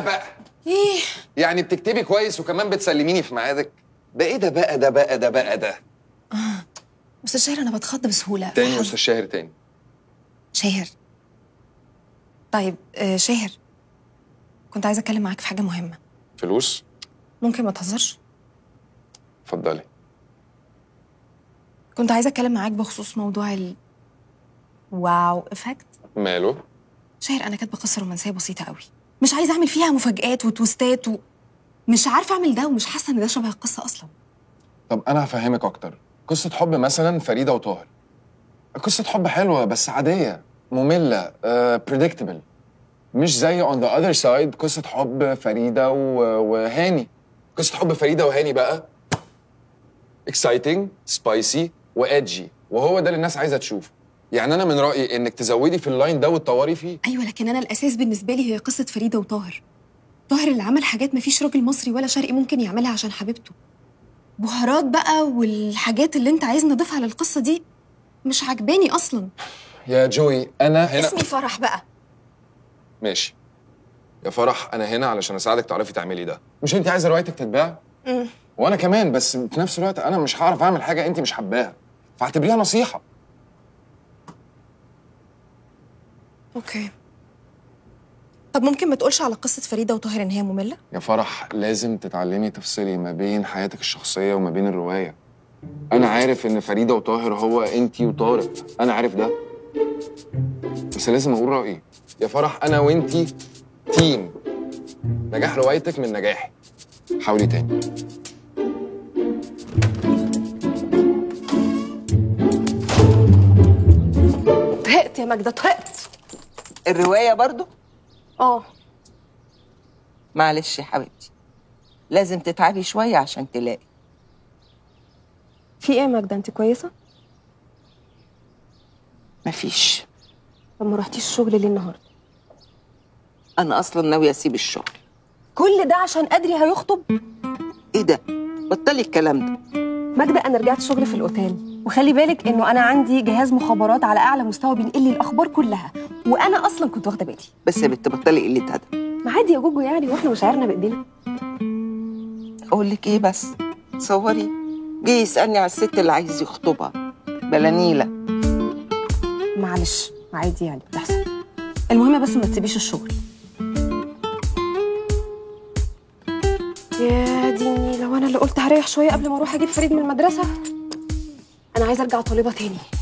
بقى ايه يعني بتكتبي كويس وكمان بتسلميني في ميعادك ده ايه ده بقى ده بقى ده بقى ده استاذ شاهر انا بتخض بسهوله تاني فحظ- استاذ شاهر تاني شاهر طيب آه شاهر كنت عايزه اتكلم معاك في حاجه مهمه فلوس ممكن ما تهزرش اتفضلي كنت عايزه اتكلم معاك بخصوص موضوع ال واو افكت ماله شاهر انا كاتبه قصه رومانسيه بسيطه قوي مش عايزه اعمل فيها مفاجآت وتويستات و... مش عارفه اعمل ده ومش حاسه ان ده شبه القصه اصلا طب انا هفهمك اكتر قصه حب مثلا فريده وطاهر قصه حب حلوه بس عاديه ممله بريدكتبل مش زي اون ذا اذر سايد قصه حب فريده و- وهاني قصه حب فريده وهاني بقى اكسايتنج سبايسي وادجي وهو ده اللي الناس عايزه تشوفه يعني انا من رايي انك تزودي في اللاين ده وتطوري فيه ايوه لكن انا الاساس بالنسبه لي هي قصه فريده وطاهر طاهر اللي عمل حاجات مفيش راجل مصري ولا شرقي ممكن يعملها عشان حبيبته بهارات بقى والحاجات اللي انت عايز نضيفها للقصه دي مش عجباني اصلا يا جوي انا هنا اسمي فرح بقى ماشي يا فرح انا هنا علشان اساعدك تعرفي تعملي ده مش انت عايزه روايتك تتباع مم. وانا كمان بس في نفس الوقت انا مش هعرف اعمل حاجه انت مش حباها فاعتبريها نصيحه اوكي طب ممكن ما تقولش على قصه فريده وطاهر ان هي ممله يا فرح لازم تتعلمي تفصلي ما بين حياتك الشخصيه وما بين الروايه انا عارف ان فريده وطاهر هو انت وطارق انا عارف ده بس لازم اقول رايي يا فرح انا وانت تيم نجاح روايتك من نجاحي حاولي تاني طهقت يا ماجده طهقت الرواية برضو اه معلش يا حبيبتي لازم تتعبي شوية عشان تلاقي في ايه يا ماجده انت كويسه مفيش طب ما رحتيش الشغل ليه النهارده أنا أصلا ناوية أسيب الشغل كل ده عشان ادري هيخطب إيه ده؟ بطلي الكلام ده ماجدة أنا رجعت شغل في الأوتيل وخلي بالك إنه أنا عندي جهاز مخابرات على أعلى مستوى بينقل لي الأخبار كلها وأنا أصلا كنت واخدة بالي بس يا بنت بطلي قلة أدب ما عادي يا جوجو يعني وإحنا مشاعرنا بإيدينا أقول لك إيه بس تصوري جه يسألني على الست اللي عايز يخطبها بلانيلة معلش عادي يعني بتحصل المهم بس ما تسيبيش الشغل يا ديني لو أنا اللي قلت هريح شوية قبل ما أروح أجيب فريد من المدرسة أنا عايزة أرجع طالبة تاني